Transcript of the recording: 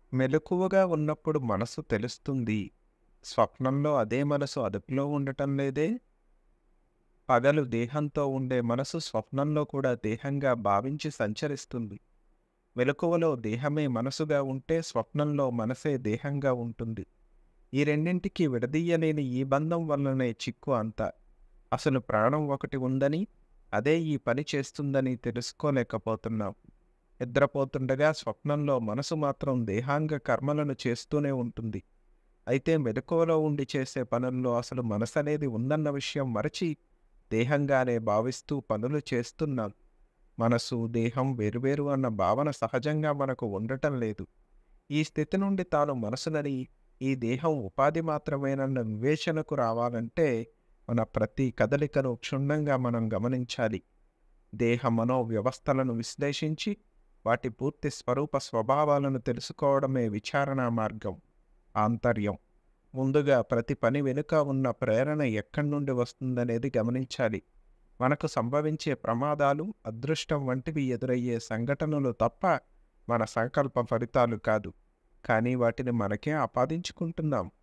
మెలకువగా ఉన్నప్పుడు మనసు తెలుస్తుంది. స్వప్నంలో అదే మనసు అదుపులో ఉండటం లేదే? పగలు దేహంతో ఉండే మనసు స్వప్నంలో కూడా దేహంగా భావించి సంచరిస్తుంది. మెలకువలో దేహమే మనసుగా ఉంటే స్వప్నంలో మనసే దేహంగా ఉంటుంది. ఈ రెండింటికి విడదీయలేని ఈ బంధం వల్లనే చిక్కు అంతా. అసలు ప్రాణం ఒకటి ఉందని, అదే ఈ పని చేస్తుందని తెలుసుకోలేకపోతున్నాం. నిద్రపోతుండగా స్వప్నంలో మనసు మాత్రం దేహాంగ కర్మలను చేస్తూనే ఉంటుంది. అయితే మెలకువలో ఉండి చేసే పనుల్లో అసలు మనసనేది ఉందన్న విషయం మరచి దేహంగానే భావిస్తూ పనులు చేస్తున్నాం. మనసు, దేహం వేరువేరు అన్న భావన సహజంగా మనకు ఉండటం లేదు. ఈ స్థితి నుండి తాను మనసునని, ఈ దేహం ఉపాధి మాత్రమేనన్న వివేచనకు రావాలంటే మన ప్రతి కదలికను క్షుణ్ణంగా మనం గమనించాలి. దేహ మనో వ్యవస్థలను విశ్లేషించి వాటి పూర్తి స్వరూప స్వభావాలను తెలుసుకోవడమే విచారణా మార్గం, ఆంతర్యం. ముందుగా ప్రతి పని వెనుక ఉన్న ప్రేరణ ఎక్కడి నుండి వస్తుందనేది గమనించాలి. మనకు సంభవించే ప్రమాదాలు, అదృష్టం వంటివి ఎదురయ్యే సంఘటనలు తప్ప మన సంకల్ప ఫలితాలు కాదు. కానీ వాటిని మనకే ఆపాదించుకుంటున్నాం.